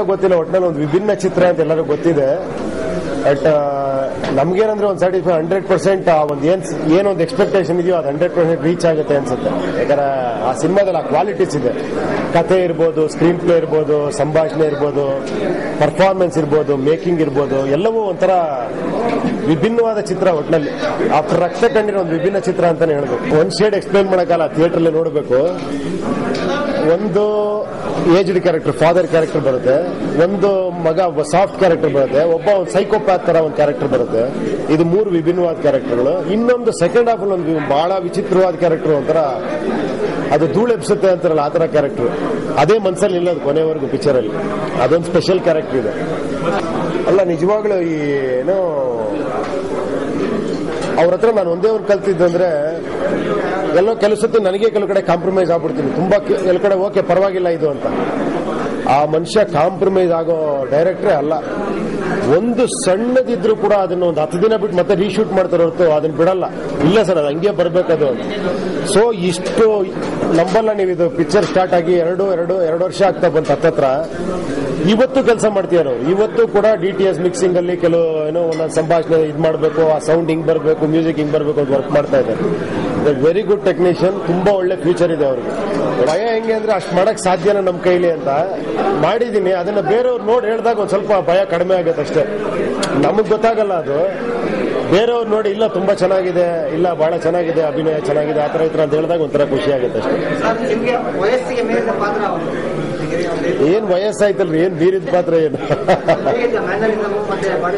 ಗೊತ್ತಿಲ್ಲ ಗೊತ್ತಿಲ್ಲ ಒಟ್ಟಿನಲ್ಲಿ ಒಂದು ವಿಭಿನ್ನ ಚಿತ್ರ ಅಂತ ಎಲ್ಲರಿಗೂ ಗೊತ್ತಿದೆ ಬಟ್ ನಮ್ಗೇನಂದ್ರೆ ಒಂದು ಸರ್ಟಿಫೈ ಹಂಡ್ರೆಡ್ ಪರ್ಸೆಂಟ್ ಒಂದು ಏನ್ ಏನೊಂದು ಎಕ್ಸ್ಪೆಕ್ಟೇಷನ್ ಇದೆಯೋ ಅದು ಹಂಡ್ರೆಡ್ ಪರ್ಸೆಂಟ್ ರೀಚ್ ಆಗುತ್ತೆ ಅನ್ಸುತ್ತೆ ಯಾಕಂದ್ರೆ ಆ ಸಿನಿಮಾದಲ್ಲಿ ಆ ಕ್ವಾಲಿಟೀಸ್ ಇದೆ ಕಥೆ ಇರ್ಬೋದು ಸ್ಕ್ರೀನ್ ಪ್ಲೇ ಇರ್ಬೋದು ಸಂಭಾಷಣೆ ಇರ್ಬೋದು ಪರ್ಫಾರ್ಮೆನ್ಸ್ ಇರ್ಬೋದು ಮೇಕಿಂಗ್ ಇರ್ಬೋದು ಎಲ್ಲವೂ ಒಂಥರ ವಿಭಿನ್ನವಾದ ಚಿತ್ರ ಒಟ್ಟಿನಲ್ಲಿ ಆ ರಕ್ತ ಕಂಡಿರೋ ಒಂದು ವಿಭಿನ್ನ ಚಿತ್ರ ಅಂತಾನೆ ಹೇಳ್ಬೇಕು ಒಂದ್ ಶೇಡ್ ಎಕ್ಸ್ಪ್ಲೈನ್ ಮಾಡಕ್ಕಲ್ಲ ಥಿಯೇಟರ್ ನೋಡಬೇಕು ಒಂದು ಏಜ್ಡ್ ಕ್ಯಾರೆಕ್ಟರ್ ಫಾದರ್ ಕ್ಯಾರೆಕ್ಟರ್ ಬರುತ್ತೆ ಒಂದು ಮಗ ಒಬ್ಬ ಸಾಫ್ಟ್ ಕ್ಯಾರೆಕ್ಟರ್ ಬರುತ್ತೆ ಒಬ್ಬ ಒಂದು ಸೈಕೋಪ್ಯಾತ್ ತರ ಒಂದು ಕ್ಯಾರೆಕ್ಟರ್ ಬರುತ್ತೆ ಇದು ಮೂರು ವಿಭಿನ್ನವಾದ ಕ್ಯಾರೆಕ್ಟರ್ಗಳು ಇನ್ನೊಂದು ಸೆಕೆಂಡ್ ಹಾಫ್ ಅಲ್ಲಿ ಒಂದು ಬಹಳ ವಿಚಿತ್ರವಾದ ಕ್ಯಾರೆಕ್ಟರ್ ಒಂಥರ ಅದು ಧೂಳು ಎಬ್ಸುತ್ತೆ ಅಂತಾರಲ್ಲ ಆ ತರ ಕ್ಯಾರೆಕ್ಟರ್ ಅದೇ ಮನ್ಸಲ್ಲಿ ಇಲ್ಲ ಅದು ಕೊನೆವರೆಗೂ ಪಿಕ್ಚರ್ ಅಲ್ಲಿ ಅದೊಂದು ಸ್ಪೆಷಲ್ ಕ್ಯಾರೆಕ್ಟರ್ ಇದೆ ಅಲ್ಲ ನಿಜವಾಗ್ಲೂ ಈ ಏನೋ ಅವ್ರ ಹತ್ರ ನಾನು ಒಂದೇ ಒಂದು ಕಲ್ತಿದ್ದು ಅಂದ್ರೆ ಎಲ್ಲೋ ಕೆಲಸತ್ತು ನನಗೆ ಕೆಲವು ಕಡೆ ಕಾಂಪ್ರಮೈಸ್ ಆಗ್ಬಿಡ್ತೀನಿ ತುಂಬಾ ಕೆ- ಕೆಲವು ಕಡೆ ಓಕೆ ಪರವಾಗಿಲ್ಲ ಇದು ಅಂತ ಆ ಮನುಷ್ಯ ಕಾಂಪ್ರಮೈಸ್ ಆಗೋ ಡೈರೆಕ್ಟ್ರೇ ಅಲ್ಲ ಒಂದು ಸಣ್ಣದಿದ್ರು ಕೂಡ ಅದನ್ನ ಒಂದು ಹತ್ತು ದಿನ ಬಿಟ್ಟು ಮತ್ತೆ ರೀಶೂಟ್ ಮಾಡ್ತಾರೆ ಹೊರತು ಅದನ್ನ ಬಿಡಲ್ಲ ಇಲ್ಲ ಸರ್ ಅದು ಹಂಗೆ ಬರ್ಬೇಕದು ಸೊ ಇಷ್ಟು ನಂಬಲ್ಲ ನೀವು ಇದು ಪಿಕ್ಚರ್ ಸ್ಟಾರ್ಟ್ ಆಗಿ ಎರಡು ಎರಡು ಎರಡು ವರ್ಷ ಆಗ್ತಾ ಬಂತ ಹತ್ತತ್ರ ಇವತ್ತು ಕೆಲಸ ಮಾಡ್ತೀಯ ನಾವು ಇವತ್ತು ಕೂಡ ಡಿ ಟಿ ಎಸ್ ಮಿಕ್ಸಿಂಗ್ ಅಲ್ಲಿ ಕೆಲವು ಏನೋ ಒಂದೊಂದು ಸಂಭಾಷಣೆ ಇದು ಮಾಡಬೇಕು ಆ ಸೌಂಡ್ ಹಿಂಗ್ ಬರಬೇಕು ಮ್ಯೂಸಿಕ್ ಹಿಂಗ್ ಬರಬೇಕು ಅಂತ ವರ್ಕ್ ಮಾಡ್ತಾ ಇದ್ದಾರೆ ವೆರಿ ಗುಡ್ ಟೆಕ್ನಿಷಿಯನ್ ತುಂಬಾ ಒಳ್ಳೆ ಫ್ಯೂಚರ್ ಇದೆ ಅವ್ರಿಗೆ ಭಯ ಹೆಂಗೆ ಅಂದ್ರೆ ಅಷ್ಟು ಮಾಡಕ್ ಸಾಧ್ಯನ ನಮ್ಮ ಕೈಲಿ ಅಂತ ಮಾಡಿದೀನಿ ಅದನ್ನ ಬೇರೆಯವ್ರು ನೋಡಿ ಹೇಳಿದಾಗ ಒಂದ್ ಸ್ವಲ್ಪ ಭಯ ಕಡಿಮೆ ಆಗುತ್ತೆ ಅಷ್ಟೇ ನಮಗ್ ಗೊತ್ತಾಗಲ್ಲ ಅದು ಬೇರೆಯವ್ರು ನೋಡಿ ಇಲ್ಲ ತುಂಬಾ ಚೆನ್ನಾಗಿದೆ ಇಲ್ಲ ಬಹಳ ಚೆನ್ನಾಗಿದೆ ಅಭಿನಯ ಚೆನ್ನಾಗಿದೆ ಆ ತರ ಈ ತರ ಅಂತ ಹೇಳಿದಾಗ ಒಂಥರ ಖುಷಿ ಆಗುತ್ತೆ ಅಷ್ಟೇ ಸರ್ ನಿಮ್ಗೆ ವಯಸ್ಸಿಗೆ ಮೀರಿದ ಪಾತ್ರ ಅವರು ಏನ್ ವಯಸ್ಸಾಯ್ತಲ್ರಿ ಏನ್ ಬೀರಿದ ಪಾತ್ರ ಏನು ಹೇಗಿದೆ ಮ್ಯಾನರಿಸಮ್ ಮತ್ತೆ ಬಾಡಿ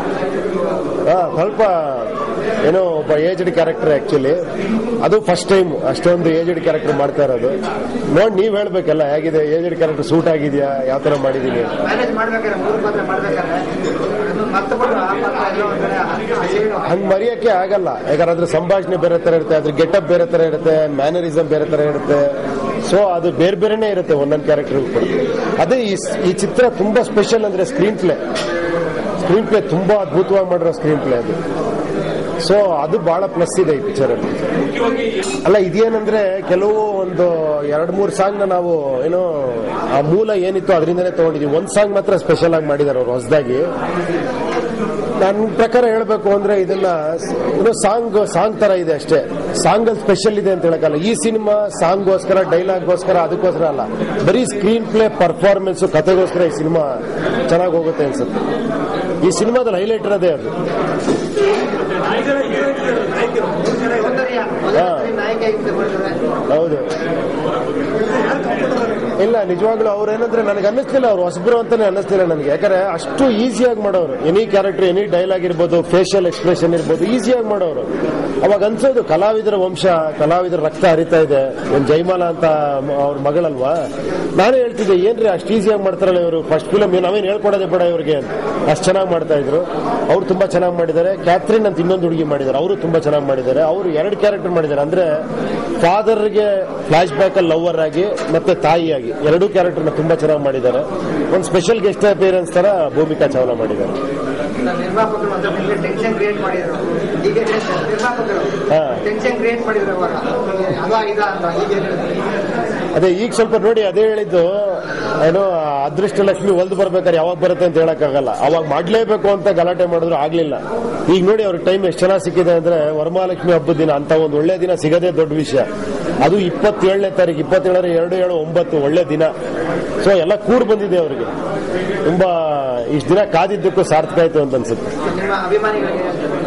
ಹಾ, ಸ್ವಲ್ಪ ಏನೋ ಒಬ್ಬ ಏಜ್ಡ್ ಕ್ಯಾರೆಕ್ಟರ್ ಆಕ್ಚುಲಿ ಅದು ಫಸ್ಟ್ ಟೈಮ್ ಅಷ್ಟೊಂದು ಏಜ್ಡ್ ಕ್ಯಾರೆಕ್ಟರ್ ಮಾಡ್ತಾ ಇರೋದು ನೋಡಿ ನೀವ್ ಹೇಳ್ಬೇಕಲ್ಲ ಹೇಗಿದೆ ಏಜ್ಡ್ ಕ್ಯಾರೆಕ್ಟರ್ ಸೂಟ್ ಆಗಿದ್ಯಾ ಯಾವ ತರ ಮಾಡಿದೀನಿ ಅಂತ. ಮ್ಯಾನೇಜ್ ಮಾಡ್ಬೇಕಾದ್ರೆ ಮೂರು ಪಾತ್ರ ಮಾಡ್ಬೇಕಾದ್ರೆ ಅದು ಮತ್ತೆ ಬಿಟ್ಟು ಆ ಪಾತ್ರ ಎಲ್ಲೋ ಒಂದ್ ಕಡೆ ಹಸಿರು ಹಂಗ್ ಮರೆಯಕ್ಕೆ ಆಗಲ್ಲ ಯಾಕಂದ್ರೆ ಅದ್ರ ಸಂಭಾಷಣೆ ಬೇರೆ ತರ ಇರುತ್ತೆ ಅದ್ರ ಗೆಟಪ್ ಬೇರೆ ತರ ಇರುತ್ತೆ ಮ್ಯಾನರಿಸಮ್ ಬೇರೆ ತರ ಇರುತ್ತೆ ಸೊ ಅದು ಬೇರೆ ಬೇರೆನೇ ಇರುತ್ತೆ ಒಂದೊಂದು ಕ್ಯಾರೆಕ್ಟರ್ ಅದೇ ಈ ಈ ಚಿತ್ರ ತುಂಬಾ ಸ್ಪೆಷಲ್ ಅಂದ್ರೆ ಸ್ಕ್ರೀನ್ ಪ್ಲೇ ಸ್ಕ್ರೀನ್ ಪ್ಲೇ ತುಂಬಾ ಅದ್ಭುತವಾಗಿ ಮಾಡಿರೋ ಸ್ಕ್ರೀನ್ ಪ್ಲೇ ಅದು ಸೊ ಅದು ಬಹಳ ಪ್ಲಸ್ ಇದೆ ಈ ಪಿಕ್ಚರ್ ಅಲ್ಲಿ ಅಲ್ಲ ಇದೇನಂದ್ರೆ ಕೆಲವು ಒಂದು ಎರಡ್ ಮೂರು ಸಾಂಗ್ ನಾವು ಏನೋ ಆ ಮೂಲ ಏನಿತ್ತು ಅದರಿಂದನೇ ತಗೊಂಡಿದೀವಿ ಒಂದ್ ಸಾಂಗ್ ಮಾತ್ರ ಸ್ಪೆಷಲ್ ಆಗಿ ಮಾಡಿದಾರೆ ಅವ್ರು ಹೊಸದಾಗಿ ನನ್ನ ಪ್ರಕಾರ ಹೇಳ್ಬೇಕು ಅಂದ್ರೆ ಇದನ್ನ ಇದು ಸಾಂಗ್ ಸಾಂಗ್ ತರ ಇದೆ ಅಷ್ಟೇ ಸಾಂಗ್ ಅಲ್ಲಿ ಸ್ಪೆಷಲ್ ಇದೆ ಅಂತ ಹೇಳಕ್ಕಲ್ಲ ಈ ಸಿನಿಮಾ ಸಾಂಗ್ಗೋಸ್ಕರ ಡೈಲಾಗ್ಗೋಸ್ಕರ ಅದಕ್ಕೋಸ್ಕರ ಅಲ್ಲ ಬರೀ ಸ್ಕ್ರೀನ್ ಪ್ಲೇ ಪರ್ಫಾರ್ಮೆನ್ಸ್ ಕತೆಗೋಸ್ಕರ ಈ ಸಿನಿಮಾ ಚೆನ್ನಾಗಿ ಹೋಗುತ್ತೆ ಅನ್ಸುತ್ತೆ ಈ ಸಿನಿಮಾದಲ್ಲಿ ಹೈಲೈಟ್ ಇರೋದೇ ಅದು ಸೌಂದರ್ಯ ಮೊದಲನೇ ನಾಯಕ ಆಗಿ ಬರ್ತಾರೆ ಹೌದು ಇಲ್ಲ ನಿಜವಾಗ್ಲೂ ಅವ್ರು ಏನಂದ್ರೆ ನನಗೆ ಅನ್ನಿಸ್ತಿಲ್ಲ ಅವ್ರು ಹೊಸಬ್ರು ಅಂತಾನೆ ಅನ್ನಿಸ್ತಿಲ್ಲ ನನಗೆ ಯಾಕಂದ್ರೆ ಅಷ್ಟು ಈಸಿಯಾಗಿ ಮಾಡೋರು ಎನಿ ಕ್ಯಾರೆಕ್ಟರ್ ಎನಿ ಡೈಲಾಗ್ ಇರ್ಬೋದು ಫೇಶಿಯಲ್ ಎಕ್ಸ್ಪ್ರೆಷನ್ ಇರ್ಬೋದು ಈಸಿಯಾಗಿ ಮಾಡೋರು ಅವಾಗ ಅನ್ಸೋದು ಕಲಾವಿದರ ವಂಶ ಕಲಾವಿದರ ರಕ್ತ ಹರಿತಾ ಇದೆ ಒಂದು ಜೈಮಾಲ ಅಂತ ಮ- ಅವ್ರ ಮಗಳಲ್ವಾ ನಾನೇ ಹೇಳ್ತಿದ್ದೆ ಏನ್ರಿ ಅಷ್ಟು ಈಸಿಯಾಗಿ ಮಾಡ್ತಾರಲ್ಲ ಇವರು ಫಸ್ಟ್ ಫಿಲಮ್ ನಾವೇನು ಹೇಳ್ಕೊಡೋದೇ ಬೇಡ ಇವ್ರಿಗೆ ಅಂತ ಅಷ್ಟು ಚೆನ್ನಾಗಿ ಮಾಡ್ತಾ ಇದ್ರು ಅವ್ರು ತುಂಬಾ ಚೆನ್ನಾಗಿ ಮಾಡಿದ್ದಾರೆ ಕ್ಯಾಥರಿನ್ ಅಂತ ಇನ್ನೊಂದು ಹುಡುಗಿ ಮಾಡಿದ್ದಾರೆ ಅವರು ತುಂಬಾ ಚೆನ್ನಾಗಿ ಮಾಡಿದ್ದಾರೆ ಅವರು ಎರಡು ಕ್ಯಾರೆಕ್ಟರ್ ಮಾಡಿದ್ದಾರೆ ಅಂದ್ರೆ ಫಾದರ್ಗೆ ಫ್ಲಾಶ್ ಬ್ಯಾಕ್ ಅಲ್ಲಿ ಲವರ್ ಆಗಿ ಮತ್ತೆ ತಾಯಿಯಾಗಿ ಎರಡೂ ಕ್ಯಾರೆಕ್ಟರ್ನ ತುಂಬಾ ಚೆನ್ನಾಗಿ ಮಾಡಿದ್ದಾರೆ ಒಂದು ಸ್ಪೆಷಲ್ ಗೆಸ್ಟ್ ಅಪಿಯರೆನ್ಸ್ ತರ ಭೂಮಿಕಾ ಚಾವ್ಲಾ ಮಾಡಿದ್ದಾರೆ ನಿರ್ಮಾಪಕರು ಅಂತ ನಿಮಗೆ ಟೆನ್ಷನ್ ಕ್ರಿಯೇಟ್ ಮಾಡಿದ್ರು ಈಗ ನಿರ್ಮಾಪಕರು ಹಾ. ಟೆನ್ಷನ್ ಕ್ರಿಯೇಟ್ ಮಾಡಿದ್ರು ಅವಾಗ ಅದ ಇದ ಅಂತ ಹೀಗೆ ಅದೇ ಈಗ ಸ್ವಲ್ಪ ನೋಡಿ ಅದೇ ಹೇಳಿದ್ದು ಏನೋ ಆ ಅದೃಷ್ಟ ಲಕ್ಷ್ಮಿ ಒಲ್ದು ಬರ್ಬೇಕಾದ್ರೆ ಯಾವಾಗ ಬರುತ್ತೆ ಅಂತ ಹೇಳಕ್ಕಾಗಲ್ಲ ಅವಾಗ ಮಾಡ್ಲೇಬೇಕು ಅಂತ ಗಲಾಟೆ ಮಾಡಿದ್ರು ಆಗ್ಲಿಲ್ಲ ಈಗ ನೋಡಿ ಅವ್ರಿಗೆ ಟೈಮ್ ಎಷ್ಟು ಚೆನ್ನಾಗಿ ಸಿಕ್ಕಿದೆ ಅಂದ್ರೆ ವರಮಹಾಲಕ್ಷ್ಮಿ ಹಬ್ಬದ ದಿನ ಅಂತ ಒಂದು ಒಳ್ಳೆ ದಿನ ಸಿಗದೇ ದೊಡ್ಡ ವಿಷಯ ಅದು ಇಪ್ಪತ್ತೇಳನೇ ತಾರೀಕು ಇಪ್ಪತ್ತೇಳರ ಎರಡು ಏಳು ಒಂಬತ್ತು ಒಳ್ಳೆ ದಿನ ಸೊ ಎಲ್ಲ ಕೂಡ್ ಬಂದಿದೆ ಅವರಿಗೆ ತುಂಬಾ ಇಷ್ಟು ದಿನ ಕಾದಿದ್ದಕ್ಕೂ ಸಾರ್ಥಕ ಆಯ್ತು ಅಂತ ಅನ್ಸುತ್ತೆ ನಿಮ್ಮ ಅಭಿಮಾನಿಗಳಿಗೆ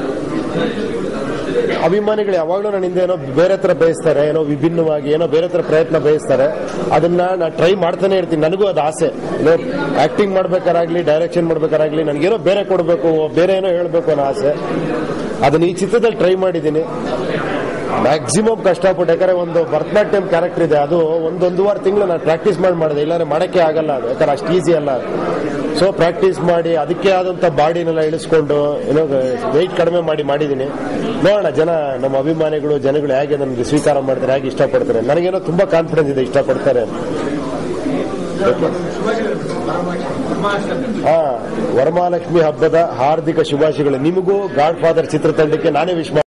ಅಭಿಮಾನಿಗಳು ಯಾವಾಗಲೂ ನನ್ನಿಂದ ಏನೋ ಬೇರೆ ತರ ಬಯಸ್ತಾರೆ ಏನೋ ವಿಭಿನ್ನವಾಗಿ ಏನೋ ಬೇರೆ ತರ ಪ್ರಯತ್ನ ಬಯಸ್ತಾರೆ ಅದನ್ನ ನಾನು ಟ್ರೈ ಮಾಡ್ತಾನೆ ಇರ್ತೀನಿ ನನಗೂ ಅದು ಆಸೆ ಏನೋ ಆಕ್ಟಿಂಗ್ ಮಾಡ್ಬೇಕಾರಾಗ್ಲಿ ಡೈರೆಕ್ಷನ್ ಮಾಡ್ಬೇಕಾರಾಗ್ಲಿ ನನಗೇನೋ ಬೇರೆ ಕೊಡಬೇಕು ಬೇರೆ ಏನೋ ಹೇಳ್ಬೇಕು ಅನ್ನೋ ಆಸೆ ಅದನ್ನ ಈ ಚಿತ್ರದಲ್ಲಿ ಟ್ರೈ ಮಾಡಿದ್ದೀನಿ ಮ್ಯಾಕ್ಸಿಮಮ್ ಕಷ್ಟಪಟ್ಟು ಯಾಕಂದ್ರೆ ಒಂದು ಭರತನಾಟ್ಯಂ ಕ್ಯಾರೆಕ್ಟರ್ ಇದೆ ಅದು ಒಂದೊಂದುವಾರ ತಿಂಗಳು ನಾನು ಪ್ರಾಕ್ಟೀಸ್ ಮಾಡಿ ಮಾಡಿದೆ ಇಲ್ಲಾಂದ್ರೆ ಮಾಡಕ್ಕೆ ಆಗಲ್ಲ ಅದು ಯಾಕಂದ್ರೆ ಅಷ್ಟು ಈಸಿ ಅಲ್ಲ ಸೊ ಪ್ರಾಕ್ಟೀಸ್ ಮಾಡಿ ಅದಕ್ಕೆ ಆದಂತ ಬಾಡಿನೆಲ್ಲ ಇಳಿಸ್ಕೊಂಡು ಏನೋ ವೆಯ್ಟ್ ಕಡಿಮೆ ಮಾಡಿ ಮಾಡಿದ್ದೀನಿ ನೋಡೋಣ ಜನ ನಮ್ಮ ಅಭಿಮಾನಿಗಳು ಜನಗಳು ಹೇಗೆ ನನಗೆ ಸ್ವೀಕಾರ ಮಾಡ್ತಾರೆ ಹೇಗೆ ಇಷ್ಟಪಡ್ತಾರೆ ನನಗೇನೋ ತುಂಬಾ ಕಾನ್ಫಿಡೆನ್ಸ್ ಇದೆ ಇಷ್ಟಪಡ್ತಾರೆ ಅಂತ ಹಾ ವರಮಹಾಲಕ್ಷ್ಮಿ ಹಬ್ಬದ ಹಾರ್ದಿಕ ಶುಭಾಶಯಗಳು ನಿಮಗೂ ಗಾಡ್ ಫಾದರ್ ಚಿತ್ರತಂಡಕ್ಕೆ ನಾನೇ ವಿಶ್